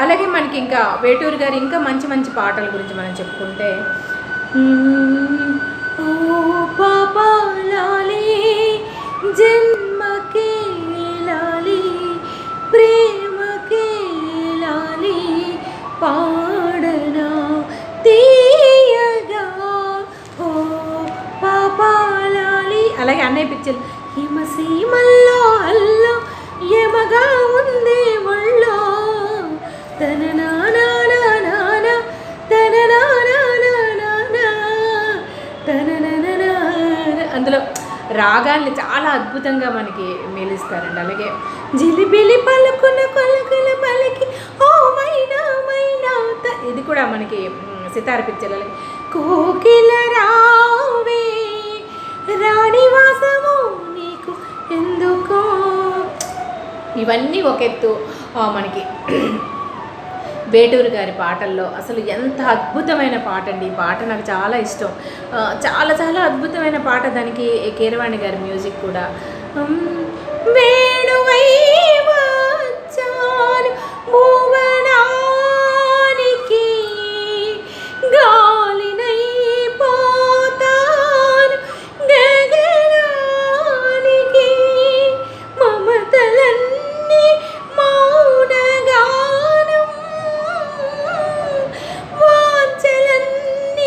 అలాగే మనకి ఇంకా వేటూరు గారి ఇంకా మంచి మంచి పాటల గురించి మనం చెప్పుకుంటే మ్మ్, ఓ పాపాలాలి జన్మకే లాలి ప్రేమకే లాలి పాడనా తీయగా ఓ పాపాలాలి అలాగే అన్నయ్య పిక్చర్ హిమసీమల్లో అల్లో యమగా ఉంది ఒళ్ళో తన నానా తన అందులో రాగాల్ని చాలా అద్భుతంగా మనకి మేలిస్తారండి అలాగే జిలిబిలి పలుకున కొలకుల పలికి ఓ మైనా మైనా త- ఇది కూడా మనకి మ్, సితార పిక్చర్ అలాగే కోకిల రావే రాణివాసము నీకు ఎందుకో ఇవన్నీ ఒక ఎత్తు ఆ, మనకి వేటూరు గారి పాటల్లో అసలు ఎంత అద్భుతమైన పాట అండి ఈ పాట నాకు చాలా ఇష్టం ఆ, చాలా చాలా అద్భుతమైన పాట దానికి కీరవాణి గారి మ్యూజిక్ కూడా ఉమ్, వేణువై వచ్చాను భువనానికి గాలినై పోతాను గగనానికి మమతలన్నీ మౌనగానం వాంఛలన్నీ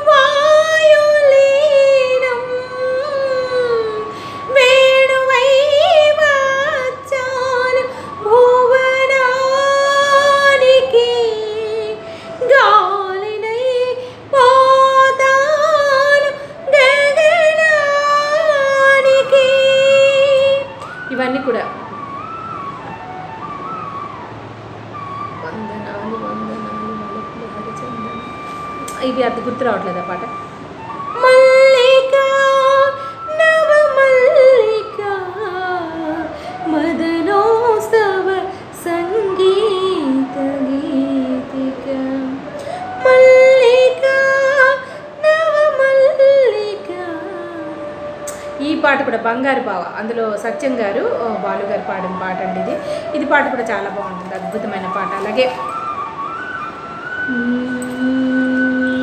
వాయులీనం వేణువై వచ్చాను భువనానికి గాలినై పోతాను గగనానికి ఇవన్నీ కూడా వందనాలు వందనాలు మలపుల హరిచందనం ఇవి అది గుర్తు రావట్లేదు ఆ పాట మల్లిక నవ మల్లిక మదనోత్సవ సంగీత గీతిక మల్లిక నవ మల్లిక ఈ పాట కూడా బంగారు బావ అందులో సత్యం గారు ఆ, బాలు గారు పాడిన పాట అండి ఇది ఇది పాట కూడా చాలా బాగుంటుంది అద్భుతమైన పాట అలాగే మ్మ్,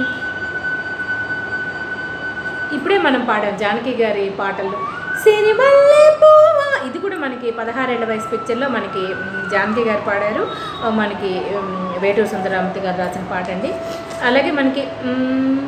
ఇప్పుడే మనం పాడాం జానకి గారి పాటలు సిరిమల్లె పువ్వా ఇది కూడా మనకి పదహారేళ్ల వయసు పిక్చర్లో మనకి మ్, జానకి గారు పాడారు ఆ, మనకి మ్, వేటూరు సుందరామూర్తి గారు రాసిన పాట అండి అలాగే మనకి మ్,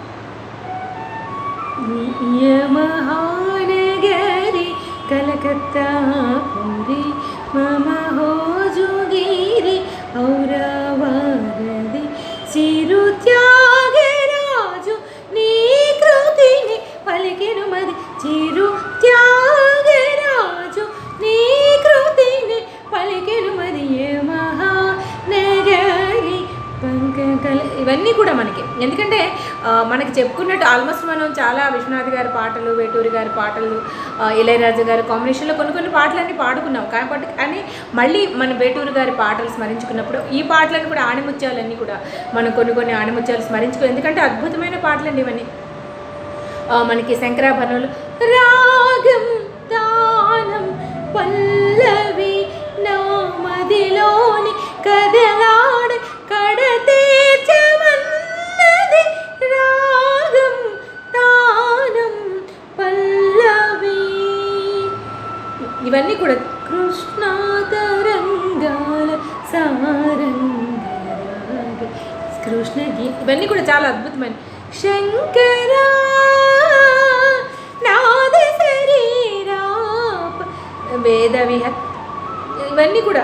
యమహానగరి కలకత్తా పురి మమ హోజుగిరి ఔరవారది చిరు త్యాగరాజు నీ కృతిని పలికెను మది చిరు త్యాగరాజు నీ కృతిని పలికెను మరి యమహానగరి పంకకల ఇవన్నీ కూడా మనకి ఎందుకంటే ఆ, మనకి చెప్పుకున్నట్టు ఆల్మోస్ట్ మనం చాలా విశ్వనాథ్ గారి పాటలు వేటూరి గారి పాటలు ఆ, ఇళయరాజు గారి కాంబినేషన్లో కొన్ని కొన్ని పాటలన్నీ పాడుకున్నాం కాబట్టి కానీ మళ్ళీ మన వేటూరు గారి పాటలు స్మరించుకున్నప్పుడు ఈ పాటలను కూడా ఆణిముత్యాలన్నీ కూడా మనం కొన్ని కొన్ని ఆణిముత్యాలు స్మరించుకో ఎందుకంటే అద్భుతమైన పాటలండి ఇవన్నీ ఆ, మనకి శంకరాభరణులు రాగం దానం పల్లవి నామదిలోని కదలాడ కడతేచమన్నది రాగం తానం పల్లవి ఇవన్నీ కూడా కృష్ణాతరంగాల సారంగరాగ కృష్ణ గీ ఇవన్నీ కూడా చాలా అద్భుతమైన శంకర నాద శరీరాప వేద విహ ఇవన్నీ కూడా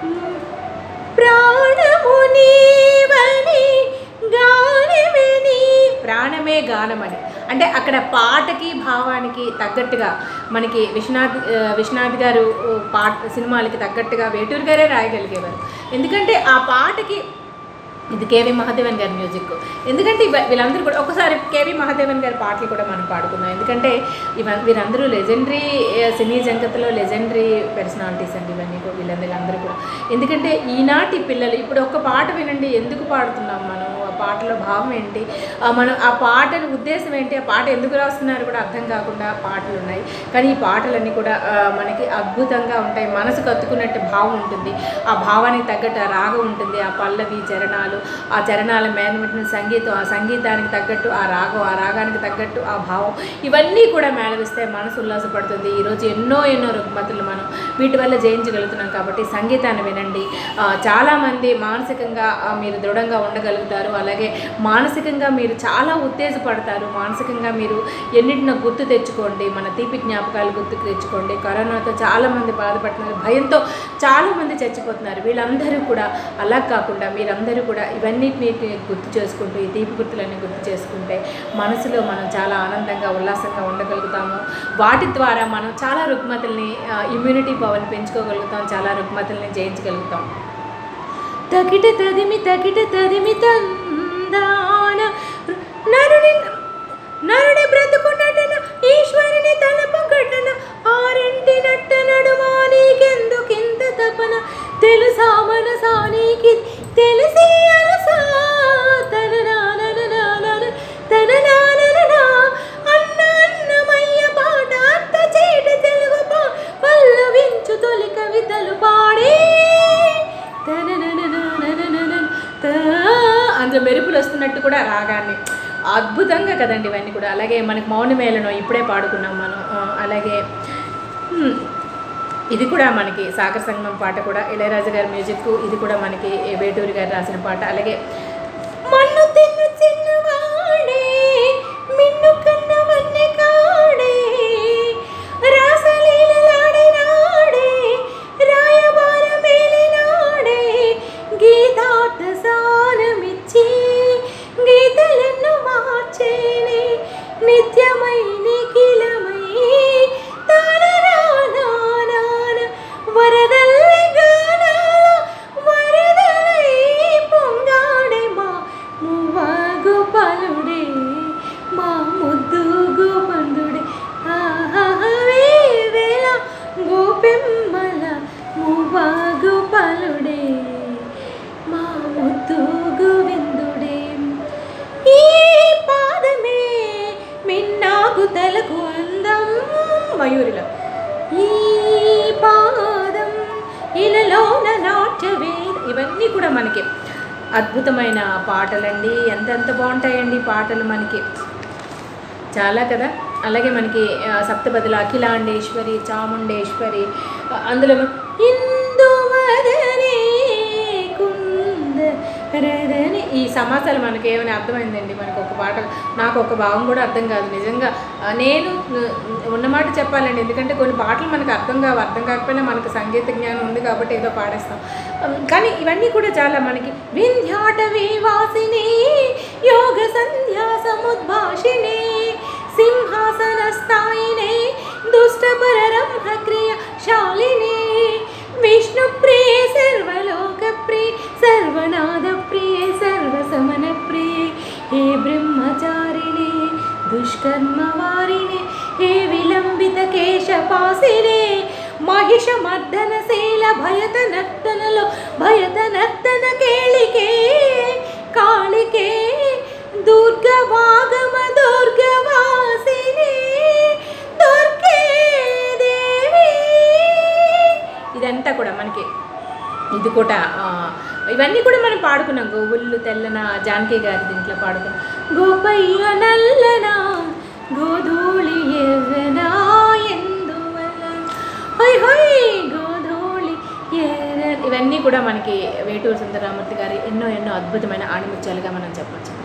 ప్రాణము నీవని గానమే నీ ప్రాణమే గానమని అంటే అక్కడ పాటకి భావానికి తగ్గట్టుగా మనకి విశ్వనాథ్ ఆ, విశ్వనాథ్ గారు ఆ, పాట సినిమాలకి తగ్గట్టుగా వేటూరు గారే రాయగలిగేవారు ఎందుకంటే ఆ పాటకి ఇది కేవి మహాదేవన్ గారి మ్యూజిక్ ఎందుకంటే ఇవ- వీళ్ళందరూ కూడా ఒకసారి కేవి మహాదేవన్ గారి పాటలు కూడా మనం పాడుకున్నాం ఎందుకంటే ఇవ వీరందరూ లెజెండరీ సినీ జంగతలో లెజెండరీ పర్సనాలిటీస్ అండి ఇవన్నీ కూడా వీళ్ళందరూ అందరూ కూడా ఎందుకంటే ఈనాటి పిల్లలు ఇప్పుడు ఒక పాట వినండి ఎందుకు పాడుతున్నాం మనం ఆ పాటలో భావం ఏంటి ఆ, మనం ఆ పాటల ఉద్దేశం ఏంటి ఆ పాట ఎందుకు రాస్తున్నారు కూడా అర్థం కాకుండా పాటలు ఉన్నాయి కానీ ఈ పాటలన్నీ కూడా ఆ, మనకి అద్భుతంగా ఉంటాయి మనసుకు అత్తుకున్నట్టు భావం ఉంటుంది ఆ భావానికి తగ్గట్టు ఆ రాగం ఉంటుంది ఆ పల్లవి చరణాలు ఆ చరణాల మేనమెట్టిన సంగీతం ఆ సంగీతానికి తగ్గట్టు ఆ రాగం ఆ రాగానికి తగ్గట్టు ఆ భావం ఇవన్నీ కూడా మేళవిస్తే మనసు ఉల్లాసపడుతుంది ఈరోజు ఎన్నో ఎన్నో రుగ్మతులు మనం వీటి వల్ల జయించగలుగుతున్నాం కాబట్టి సంగీతాన్ని వినండి ఆ, చాలామంది మానసికంగా ఆ, మీరు దృఢంగా ఉండగలుగుతారు అలాగే మానసికంగా మీరు చాలా ఉత్తేజపడతారు మానసికంగా మీరు ఎన్నిటినో గుర్తు తెచ్చుకోండి మన తీపి జ్ఞాపకాలు గుర్తుకు తెచ్చుకోండి కరోనాతో చాలామంది బాధపడుతున్నారు భయంతో చాలామంది చచ్చిపోతున్నారు వీళ్ళందరూ కూడా అలా కాకుండా మీరందరూ కూడా ఇవన్నిటిని గుర్తు చేసుకుంటూ ఈ తీపి గుర్తులన్నీ గుర్తు చేసుకుంటే మనసులో మనం చాలా ఆనందంగా ఉల్లాసంగా ఉండగలుగుతాము వాటి ద్వారా మనం చాలా రుగ్మతుల్ని ఇమ్యూనిటీ పవర్ని పెంచుకోగలుగుతాం చాలా రుగ్మతుల్ని జయించగలుగుతాం తగిట తదిమి తగిట తదిమి తందాన నరుని నరుని బ్రతుకు నటన ఈశ్వరుని తలపు ఘటన ఆరింటి నట్ట నడుమా నీకెందుకింత తపన తెలుసా మనసా నీకి తెలిసి అలసా తననానననానన, తననానననా. అన్న అన్నమయ్య పాట అత్త చేట తెలుగు పా పల్లవించు తొలి కవితలు పాడే తనననననననన, తా- అందులో మెరుపులు వస్తున్నట్టు కూడా రాగాన్ని అద్భుతంగా కదండి ఇవన్నీ కూడా అలాగే మనకి మౌనమేళనం ఇప్పుడే పాడుకున్నాం మనం ఆ, అలాగే హ్మ్, ఇది కూడా మనకి సాగర సంగమం పాట కూడా ఇళయరాజు గారి మ్యూజిక్ ఇది కూడా మనకి వేటూరి గారు రాసిన పాట అలాగే మన్ను తిన్ను చిన్నవాడే మిన్ను కన్నవన్నె కాడే రాసలీలలాడినాడే రాయబార మేలినాడే గీతార్థ సానమిచ్చి గీతలను మార్చేనే నిత్యమై నిఖిలమై తానరానానాన వరదల్లి గానాల వరదలై పొంగాడే మా మువ్వ గోపాలుడే మా ముద్దు గోపందుడే ఆహావే వేళ గోపెమ్మల మువ్వ గోపాలుడే మా ముద్దు గోవిందుడే ఈ పాదమే మిన్నాకు తలకు అందం మయూరిలో ఈ పాదం ఇలలోన నాట్యవే ఇవన్నీ కూడా మనకి అద్భుతమైన పాటలండి ఎంతెంత బాగుంటాయండి ఈ పాటలు మనకి చాలా కదా అలాగే మనకి ఆ, సప్తపదులు అఖిలాండేశ్వరి చాముండేశ్వరి ఆ, అందులో ఇందువదనే కుందరదని ఈ సమాసాలు మనకి ఏమైనా అర్థమైందండి మనకు ఒక పాట నాకు ఒక భావం కూడా అర్థం కాదు నిజంగా ఆ, నేను ఆ, ఉన్నమాట చెప్పాలండి ఎందుకంటే కొన్ని పాటలు మనకు అర్థం కావు అర్థం కాకపోయినా మనకు సంగీత జ్ఞానం ఉంది కాబట్టి ఏదో పాడేస్తాం ఉమ్, కానీ ఇవన్నీ కూడా చాలా మనకి వింధ్యాటవీ వాసిని యోగ సంధ్యా సముద్భాషిణి సింహాసన స్థాయినే దుష్టపర బ్రహ్మ క్రియ శాలిని విష్ణు ప్రియ సర్వలోక ప్రియ సర్వనాద ప్రియ సర్వసమన ప్రియ హే బ్రహ్మచారిణి దుష్కర్మ వారిణి హే విలంబిత కేశపాసినే మహిష మర్దన శీల భయత నర్తనలో భయత నర్తన కేళికే కాళికే దుర్గ వాగమ దుర్గవాసిని దుర్గే దేవి ఇదంతా కూడా మనకి ఇది కూడా ఆ, ఇవన్నీ కూడా మనం పాడుకున్నాం గోవుళ్ళు తెల్లన జానకి గారి దీంట్లో పాడుకున్నాం గోపయ్య నల్లన గోధూళి ఎర్రన ఎందువల్ల హొయ్ హొయ్ గోధూళి ఎర్ర ఇవన్నీ కూడా మనకి వేటూరు సుందరరామూర్తి గారి ఎన్నో ఎన్నో అద్భుతమైన ఆణిముత్యాలుగా మనం చెప్పొచ్చు